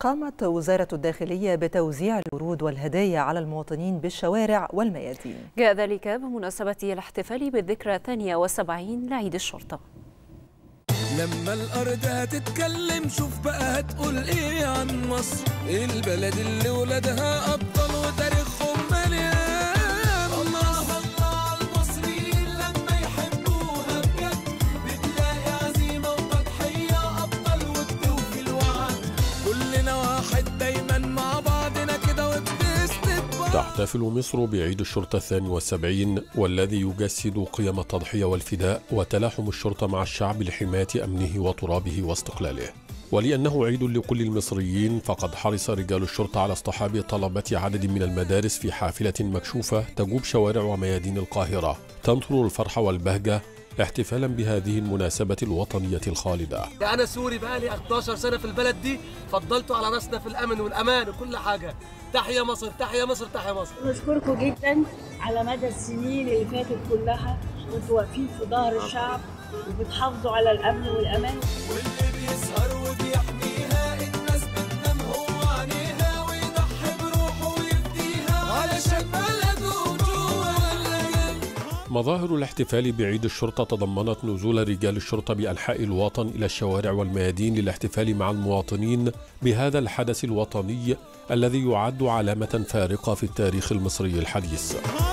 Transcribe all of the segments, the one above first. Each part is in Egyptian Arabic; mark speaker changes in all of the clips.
Speaker 1: قامت وزارة الداخلية بتوزيع الورود والهدايا على المواطنين بالشوارع والميادين
Speaker 2: جاء ذلك بمناسبة الاحتفال بالذكرى الثانية والسبعين لعيد الشرطة
Speaker 3: لما الأرض هتتكلم شوف بقى هتقول إيه عن مصر البلد اللي ولادها أبطال وتاريخهم مليان الله الله على المصريين لما يحبوها بجد بتلاقي عزيمة وتضحية أبطال وبتوفي الوعد كلنا واحد دايما مع بعضنا كده وبنسند بعض
Speaker 4: تحتفل مصر بعيد الشرطة الثاني والسبعين والذي يجسد قيم التضحية والفداء وتلاحم الشرطة مع الشعب لحماية أمنه وترابه واستقلاله ولأنه عيد لكل المصريين فقد حرص رجال الشرطة على اصطحاب طلبة عدد من المدارس في حافلة مكشوفة تجوب شوارع وميادين القاهرة تنطر الفرح والبهجة احتفالا بهذه المناسبة الوطنية الخالدة
Speaker 5: انا سوري بقالي 11 سنه في البلد دي فضلتوا على راسنا في الامن والامان وكل حاجه تحيا مصر تحيا مصر تحيا مصر
Speaker 6: نشكركم جدا على مدى السنين اللي فاتت كلها وانتوا واقفين في ظهر الشعب وبتحافظوا على الامن والامان
Speaker 3: واللي بيسهر وبيحميها الناس بتنام هو عينيها ويضحي بروحه ويفديها علشان بلده جوه الليل
Speaker 4: مظاهر الاحتفال بعيد الشرطة تضمنت نزول رجال الشرطة بأنحاء الوطن إلى الشوارع والميادين للاحتفال مع المواطنين بهذا الحدث الوطني الذي يعد علامة فارقة في التاريخ المصري الحديث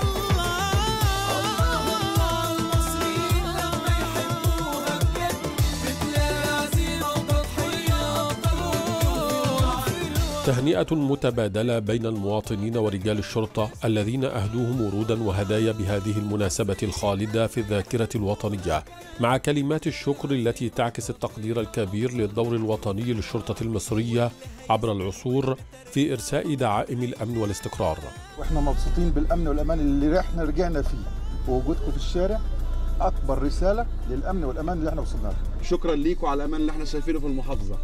Speaker 3: المصريين لما يحبوها بجد بتلاقي عزيمة وتضحية أبطال
Speaker 4: تهنئة متبادلة بين المواطنين ورجال الشرطة الذين أهدوهم ورودا وهدايا بهذه المناسبة الخالدة في الذاكرة الوطنية مع كلمات الشكر التي تعكس التقدير الكبير للدور الوطني للشرطة المصرية عبر العصور في إرساء دعائم الأمن والاستقرار
Speaker 7: واحنا مبسوطين بالامن والامان اللي احنا رجعنا فيه ووجودكم في الشارع اكبر رساله للامن والامان اللي احنا وصلنا له
Speaker 8: شكرا ليكم على الامان اللي احنا شايفينه في المحافظه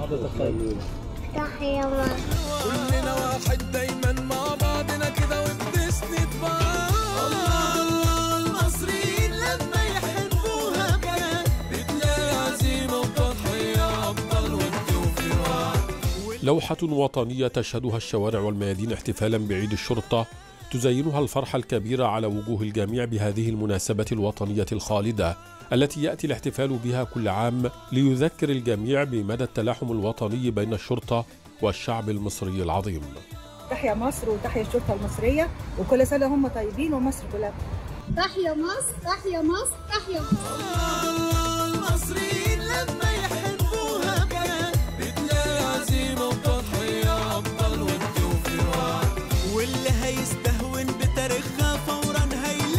Speaker 6: تحيا مصر
Speaker 3: كلنا واحد دايما مع بعضنا كده وبنسند بعض الله الله المصريين لما يحبوها بجد بتلاقي عزيمة وتضحية أبطال وبتوفي الوعد
Speaker 4: لوحة وطنية تشهدها الشوارع والميادين احتفالا بعيد الشرطة تزينها الفرحة الكبيرة على وجوه الجميع بهذه المناسبة الوطنية الخالدة التي يأتي الاحتفال بها كل عام ليذكر الجميع بمدى التلاحم الوطني بين الشرطة والشعب المصري العظيم
Speaker 9: تحيا مصر وتحيا الشرطة المصرية وكل سنة هم طيبين ومصر كلها
Speaker 6: تحيا مصر تحيا مصر تحيا مصر
Speaker 3: الله المصريين لما يحبوها بجد بتلاقي عزيمة وتضحية أبطال وبتوفي الوعد واللي هيستهون بتاريخها فورا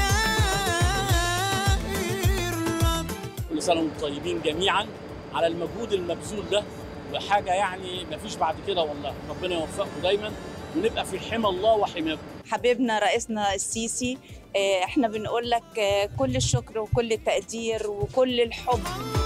Speaker 3: هيلاقي الرد
Speaker 10: كل سنه وانتم طيبين جميعا على المجهود المبذول ده وحاجه يعني مفيش بعد كده والله ربنا يوفقكم دايما ونبقى في حمى الله وحماكم
Speaker 11: حبيبنا رئيسنا السيسي آه، احنا بنقول لك آه، كل الشكر وكل التقدير وكل الحب